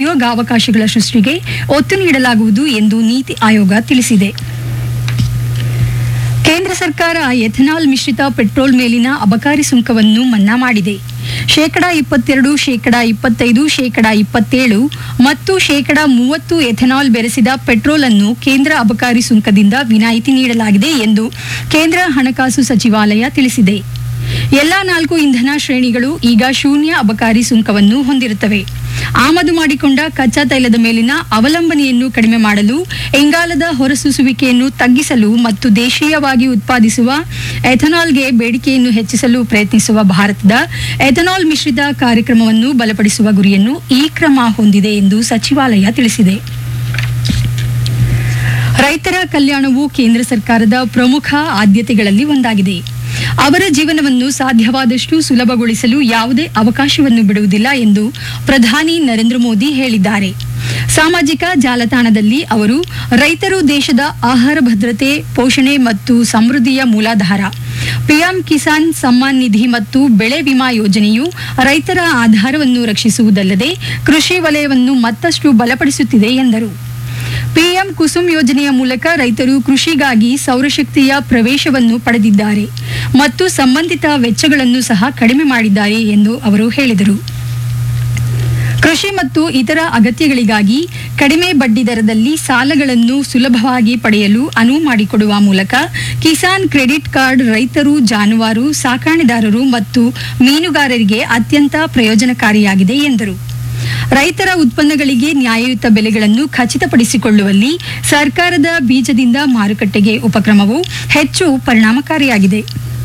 ಉದ್ಯೋಗಾವಕಾಶಗಳ ಸೃಷ್ಟಿಗೆ ಒತ್ತು ನೀಡಲಾಗುವುದು ಎಂದು ನೀತಿ ಆಯೋಗ ತಿಳಿಸಿದೆ ಕೇಂದ್ರ ಸರ್ಕಾರ ಎಥೆನಾಲ್ ಮಿಶ್ರಿತ ಪೆಟ್ರೋಲ್ ಮೇಲಿನ ಅಬಕಾರಿ ಸುಂಕವನ್ನು ಮನ್ನಾ ಮಾಡಿದೆ ಶೇಕಡಾ ಇಪ್ಪತ್ತೆರಡು ಶೇಕಡಾ ಇಪ್ಪತ್ತೈದು ಶೇಕಡಾ ಇಪ್ಪತ್ತೇಳು ಮತ್ತು ಶೇಕಡಾ ಮೂವತ್ತು ಎಥೆನಾಲ್ ಬೆರೆಸಿದ ಪೆಟ್ರೋಲ್ ಅನ್ನು ಕೇಂದ್ರ ಅಬಕಾರಿ ಸುಂಕದಿಂದ ವಿನಾಯಿತಿ ನೀಡಲಾಗಿದೆ ಎಂದು ಕೇಂದ್ರ ಹಣಕಾಸು ಸಚಿವಾಲಯ ತಿಳಿಸಿದೆ ಎಲ್ಲಾ ನಾಲ್ಕು ಇಂಧನ ಶ್ರೇಣಿಗಳು ಈಗ ಶೂನ್ಯ ಅಬಕಾರಿ ಸುಂಕವನ್ನು ಹೊಂದಿರುತ್ತವೆ ಆಮದು ಮಾಡಿಕೊಂಡ ಕಚ್ಚಾ ತೈಲದ ಮೇಲಿನ ಅವಲಂಬನೆಯನ್ನು ಕಡಿಮೆ ಮಾಡಲು ಇಂಗಾಲದ ಹೊರಸೂಸುವಿಕೆಯನ್ನು ತಗ್ಗಿಸಲು ಮತ್ತು ದೇಶೀಯವಾಗಿ ಉತ್ಪಾದಿಸುವ ಎಥನಾಲ್ಗೆ ಬೇಡಿಕೆಯನ್ನು ಹೆಚ್ಚಿಸಲು ಪ್ರಯತ್ನಿಸುವ ಭಾರತದ ಎಥನಾಲ್ ಮಿಶ್ರಿತ ಕಾರ್ಯಕ್ರಮವನ್ನು ಬಲಪಡಿಸುವ ಗುರಿಯನ್ನು ಈ ಕ್ರಮ ಹೊಂದಿದೆ ಎಂದು ಸಚಿವಾಲಯ ತಿಳಿಸಿದೆ ರೈತರ ಕಲ್ಯಾಣವು ಕೇಂದ್ರ ಸರ್ಕಾರದ ಪ್ರಮುಖ ಆದ್ಯತೆಗಳಲ್ಲಿ ಒಂದಾಗಿದೆ ಅವರ ಜೀವನವನ್ನು ಸಾಧ್ಯವಾದಷ್ಟು ಸುಲಭಗೊಳಿಸಲು ಯಾವುದೇ ಅವಕಾಶವನ್ನು ಬಿಡುವುದಿಲ್ಲ ಎಂದು ಪ್ರಧಾನಿ ನರೇಂದ್ರ ಮೋದಿ ಹೇಳಿದ್ದಾರೆ ಸಾಮಾಜಿಕ ಜಾಲತಾಣದಲ್ಲಿ ಅವರು ರೈತರು ದೇಶದ ಆಹಾರ ಭದ್ರತೆ ಪೋಷಣೆ ಮತ್ತು ಸಮೃದ್ಧಿಯ ಮೂಲಾಧಾರ ಪಿಎಂ ಕಿಸಾನ್ ಸಮ್ಮಾನ್ ನಿಧಿ ಮತ್ತು ಬೆಳೆ ವಿಮಾ ಯೋಜನೆಯು ರೈತರ ಆಧಾರವನ್ನು ರಕ್ಷಿಸುವುದಲ್ಲದೆ ಕೃಷಿ ವಲಯವನ್ನು ಮತ್ತಷ್ಟು ಬಲಪಡಿಸುತ್ತಿದೆ ಎಂದರು ಪಿಎಂ ಕುಸುಮ್ ಯೋಜನೆಯ ಮೂಲಕ ರೈತರು ಕೃಷಿಗಾಗಿ ಸೌರಶಕ್ತಿಯ ಪ್ರವೇಶವನ್ನು ಪಡೆದಿದ್ದಾರೆ ಮತ್ತು ಸಂಬಂಧಿತ ವೆಚ್ಚಗಳನ್ನು ಸಹ ಕಡಿಮೆ ಮಾಡಿದ್ದಾರೆ ಎಂದು ಅವರು ಹೇಳಿದರು ಕೃಷಿ ಮತ್ತು ಇತರ ಅಗತ್ಯಗಳಿಗಾಗಿ ಕಡಿಮೆ ಬಡ್ಡಿ ದರದಲ್ಲಿ ಸಾಲಗಳನ್ನು ಸುಲಭವಾಗಿ ಪಡೆಯಲು ಅನುವು ಮಾಡಿಕೊಡುವ ಮೂಲಕ ಕಿಸಾನ್ ಕ್ರೆಡಿಟ್ ಕಾರ್ಡ್ ರೈತರು ಜಾನುವಾರು ಸಾಕಾಣೆದಾರರು ಮತ್ತು ಮೀನುಗಾರರಿಗೆ ಅತ್ಯಂತ ಪ್ರಯೋಜನಕಾರಿಯಾಗಿದೆ ಎಂದರು ರೈತರ ಉತ್ಪನ್ನಗಳಿಗೆ ನ್ಯಾಯಯುತ ಬೆಲೆಗಳನ್ನು ಖಚಿತಪಡಿಸಿಕೊಳ್ಳುವಲ್ಲಿ ಸರ್ಕಾರದ ಬೀಜದಿಂದ ಮಾರುಕಟ್ಟೆಗೆ ಉಪಕ್ರಮವು ಹೆಚ್ಚು ಪರಿಣಾಮಕಾರಿಯಾಗಿದೆ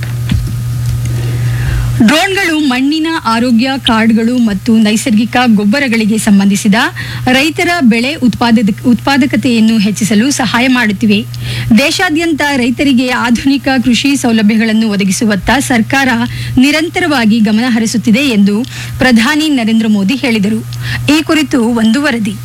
ಡ್ರೋನ್ಗಳು ಮಣ್ಣಿನ ಆರೋಗ್ಯ ಕಾರ್ಡ್ಗಳು ಮತ್ತು ನೈಸರ್ಗಿಕ ಗೊಬ್ಬರಗಳಿಗೆ ಸಂಬಂಧಿಸಿದ ರೈತರ ಬೆಳೆ ಉತ್ಪಾದಕ ಉತ್ಪಾದಕತೆಯನ್ನು ಹೆಚ್ಚಿಸಲು ಸಹಾಯ ಮಾಡುತ್ತಿವೆ ದೇಶಾದ್ಯಂತ ರೈತರಿಗೆ ಆಧುನಿಕ ಕೃಷಿ ಸೌಲಭ್ಯಗಳನ್ನು ಒದಗಿಸುವತ್ತ ಸರ್ಕಾರ ನಿರಂತರವಾಗಿ ಗಮನ ಹರಿಸುತ್ತಿದೆ ಎಂದು ಪ್ರಧಾನಿ ನರೇಂದ್ರ ಮೋದಿ ಹೇಳಿದರು ಈ ಕುರಿತು ಒಂದು ವರದಿ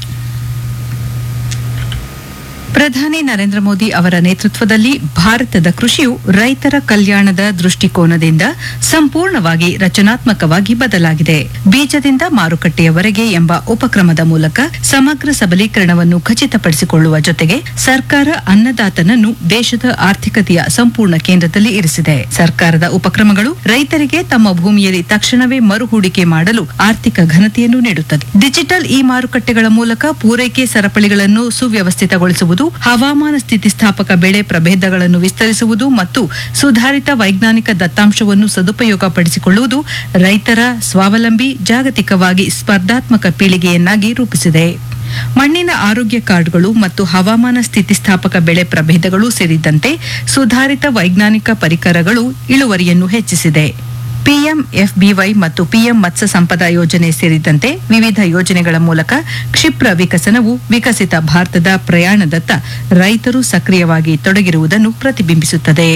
ಪ್ರಧಾನಿ ನರೇಂದ್ರ ಮೋದಿ ಅವರ ನೇತೃತ್ವದಲ್ಲಿ ಭಾರತದ ಕೃಷಿಯು ರೈತರ ಕಲ್ಯಾಣದ ದೃಷ್ಟಿಕೋನದಿಂದ ಸಂಪೂರ್ಣವಾಗಿ ರಚನಾತ್ಮಕವಾಗಿ ಬದಲಾಗಿದೆ ಬೀಜದಿಂದ ಮಾರುಕಟ್ಟೆಯವರೆಗೆ ಎಂಬ ಉಪಕ್ರಮದ ಮೂಲಕ ಸಮಗ್ರ ಸಬಲೀಕರಣವನ್ನು ಖಚಿತಪಡಿಸಿಕೊಳ್ಳುವ ಜೊತೆಗೆ ಸರ್ಕಾರ ಅನ್ನದಾತನನ್ನು ದೇಶದ ಆರ್ಥಿಕತೆಯ ಸಂಪೂರ್ಣ ಕೇಂದ್ರದಲ್ಲಿ ಇರಿಸಿದೆ ಸರ್ಕಾರದ ಉಪಕ್ರಮಗಳು ರೈತರಿಗೆ ತಮ್ಮ ಭೂಮಿಯಲ್ಲಿ ತಕ್ಷಣವೇ ಮರುಹೂಡಿಕೆ ಮಾಡಲು ಆರ್ಥಿಕ ಘನತೆಯನ್ನು ನೀಡುತ್ತದೆ ಡಿಜಿಟಲ್ ಇ ಮಾರುಕಟ್ಟೆಗಳ ಮೂಲಕ ಪೂರೈಕೆ ಸರಪಳಿಗಳನ್ನು ಸುವ್ಯವಸ್ಥಿತಗೊಳಿಸುವುದು ಹವಾಮಾನ ಸ್ಥಿತಿಸ್ಥಾಪಕ ಬೆಳೆ ಪ್ರಭೇದಗಳನ್ನು ವಿಸ್ತರಿಸುವುದು ಮತ್ತು ಸುಧಾರಿತ ವೈಜ್ಞಾನಿಕ ದತ್ತಾಂಶವನ್ನು ಸದುಪಯೋಗಪಡಿಸಿಕೊಳ್ಳುವುದು ರೈತರ ಸ್ವಾವಲಂಬಿ ಜಾಗತಿಕವಾಗಿ ಸ್ಪರ್ಧಾತ್ಮಕ ಪೀಳಿಗೆಯನ್ನಾಗಿ ರೂಪಿಸಿದೆ ಮಣ್ಣಿನ ಆರೋಗ್ಯ ಕಾರ್ಡ್ಗಳು ಮತ್ತು ಹವಾಮಾನ ಸ್ಥಿತಿಸ್ಥಾಪಕ ಬೆಳೆ ಪ್ರಭೇದಗಳು ಸೇರಿದಂತೆ ಸುಧಾರಿತ ವೈಜ್ಞಾನಿಕ ಪರಿಕರಗಳು ಇಳುವರಿಯನ್ನು ಹೆಚ್ಚಿಸಿದೆ ಪಿಎಂ ಎಫ್ಬಿವೈ ಮತ್ತು ಪಿಎಂ ಮತ್ಸ್ಯ ಸಂಪದ ಯೋಜನೆ ಸೇರಿದಂತೆ ವಿವಿಧ ಯೋಜನೆಗಳ ಮೂಲಕ ಕ್ಷಿಪ್ರ ವಿಕಸನವು ವಿಕಸಿತ ಭಾರತದ ಪ್ರಯಾಣದತ್ತ ರೈತರು ಸಕ್ರಿಯವಾಗಿ ತೊಡಗಿರುವುದನ್ನು ಪ್ರತಿಬಿಂಬಿಸುತ್ತದೆ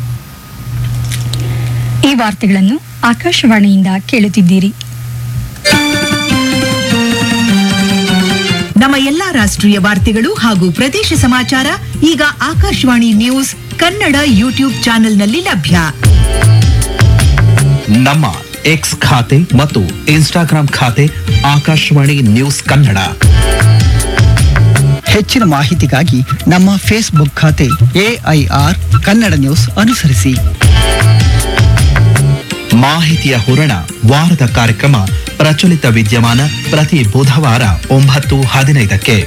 ಈ ವಾರ್ತೆಗಳನ್ನು ಆಕಾಶವಾಣಿಯಿಂದ ಕೇಳುತ್ತಿದ್ದೀರಿ ನಮ್ಮ ಎಲ್ಲಾ ರಾಷ್ಟ್ರೀಯ ವಾರ್ತೆಗಳು ಹಾಗೂ ಪ್ರದೇಶ ಸಮಾಚಾರ ಈಗ ಆಕಾಶವಾಣಿ ನ್ಯೂಸ್ ಕನ್ನಡ ಯೂಟ್ಯೂಬ್ ಚಾನೆಲ್ನಲ್ಲಿ ಲಭ್ಯ ನಮ್ಮ ಎಕ್ಸ್ ಖಾತೆ ಮತ್ತು ಇನ್ಸ್ಟಾಗ್ರಾಂ ಖಾತೆ ಆಕಾಶವಾಣಿ ನ್ಯೂಸ್ ಕನ್ನಡ ಹೆಚ್ಚಿನ ಮಾಹಿತಿಗಾಗಿ ನಮ್ಮ ಫೇಸ್ಬುಕ್ ಖಾತೆ ಎಐಆರ್ ಕನ್ನಡ ನ್ಯೂಸ್ ಅನುಸರಿಸಿ ಮಾಹಿತಿಯ ಹೂರಣ ವಾರದ ಕಾರ್ಯಕ್ರಮ ಪ್ರಚಲಿತ ವಿದ್ಯಮಾನ ಪ್ರತಿ ಬುಧವಾರ ಒಂಬತ್ತು ಹದಿನೈದಕ್ಕೆ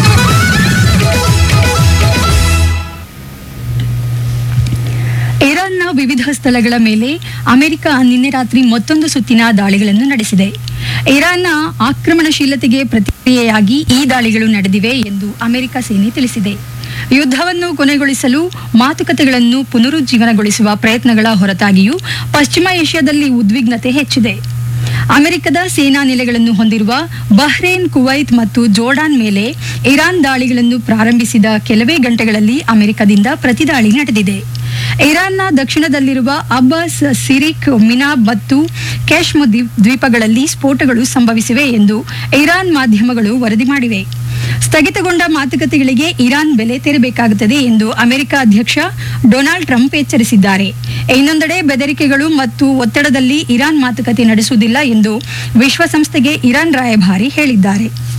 ಇರಾನ್ನ ವಿವಿಧ ಸ್ಥಳಗಳ ಮೇಲೆ ಅಮೆರಿಕ ನಿನ್ನೆ ರಾತ್ರಿ ಮತ್ತೊಂದು ಸುತ್ತಿನ ದಾಳಿಗಳನ್ನು ನಡೆಸಿದೆ ಇರಾನ್ನ ಆಕ್ರಮಣಶೀಲತೆಗೆ ಪ್ರತಿಕ್ರಿಯೆಯಾಗಿ ಈ ದಾಳಿಗಳು ನಡೆದಿವೆ ಎಂದು ಅಮೆರಿಕ ಸೇನೆ ತಿಳಿಸಿದೆ ಯುದ್ಧವನ್ನು ಕೊನೆಗೊಳಿಸಲು ಮಾತುಕತೆಗಳನ್ನು ಪುನರುಜ್ಜೀವನಗೊಳಿಸುವ ಪ್ರಯತ್ನಗಳ ಹೊರತಾಗಿಯೂ ಪಶ್ಚಿಮ ಏಷ್ಯಾದಲ್ಲಿ ಉದ್ವಿಗ್ನತೆ ಹೆಚ್ಚಿದೆ ಅಮೆರಿಕದ ಸೇನಾ ನೆಲೆಗಳನ್ನು ಹೊಂದಿರುವ ಬಹ್ರೇನ್ ಕುವೈತ್ ಮತ್ತು ಜೋರ್ಡಾನ್ ಮೇಲೆ ಇರಾನ್ ದಾಳಿಗಳನ್ನು ಪ್ರಾರಂಭಿಸಿದ ಕೆಲವೇ ಗಂಟೆಗಳಲ್ಲಿ ಅಮೆರಿಕದಿಂದ ಪ್ರತಿದಾಳಿ ನಡೆದಿದೆ ಇರಾನ್ನ ದಕ್ಷಿಣದಲ್ಲಿರುವ ಅಬ್ಬಾಸ್ ಸಿರಿಕ್ ಮಿನಾಬ್ ಮತ್ತು ಕ್ಯಾಶ್ಮ್ ದ್ವೀಪ್- ದ್ವೀಪಗಳಲ್ಲಿ ಸ್ಫೋಟಗಳು ಸಂಭವಿಸಿವೆ ಎಂದು ಇರಾನ್ ಮಾಧ್ಯಮಗಳು ವರದಿ ಮಾಡಿವೆ ಸ್ಥಗಿತಗೊಂಡ ಮಾತುಕತೆಗಳಿಗೆ ಇರಾನ್ ಬೆಲೆ ತೆರಬೇಕಾಗುತ್ತದೆ ಎಂದು ಅಮೆರಿಕ ಅಧ್ಯಕ್ಷ ಡೊನಾಲ್ಡ್ ಟ್ರಂಪ್ ಎಚ್ಚರಿಸಿದ್ದಾರೆ ಇನ್ನೊಂದೆಡೆ ಬೆದರಿಕೆಗಳು ಮತ್ತು ಒತ್ತಡದಲ್ಲಿ ಇರಾನ್ ಮಾತುಕತೆ ನಡೆಸುವುದಿಲ್ಲ ಎಂದು ವಿಶ್ವಸಂಸ್ಥೆಗೆ ಇರಾನ್ ರಾಯಭಾರಿ ಹೇಳಿದ್ದಾರೆ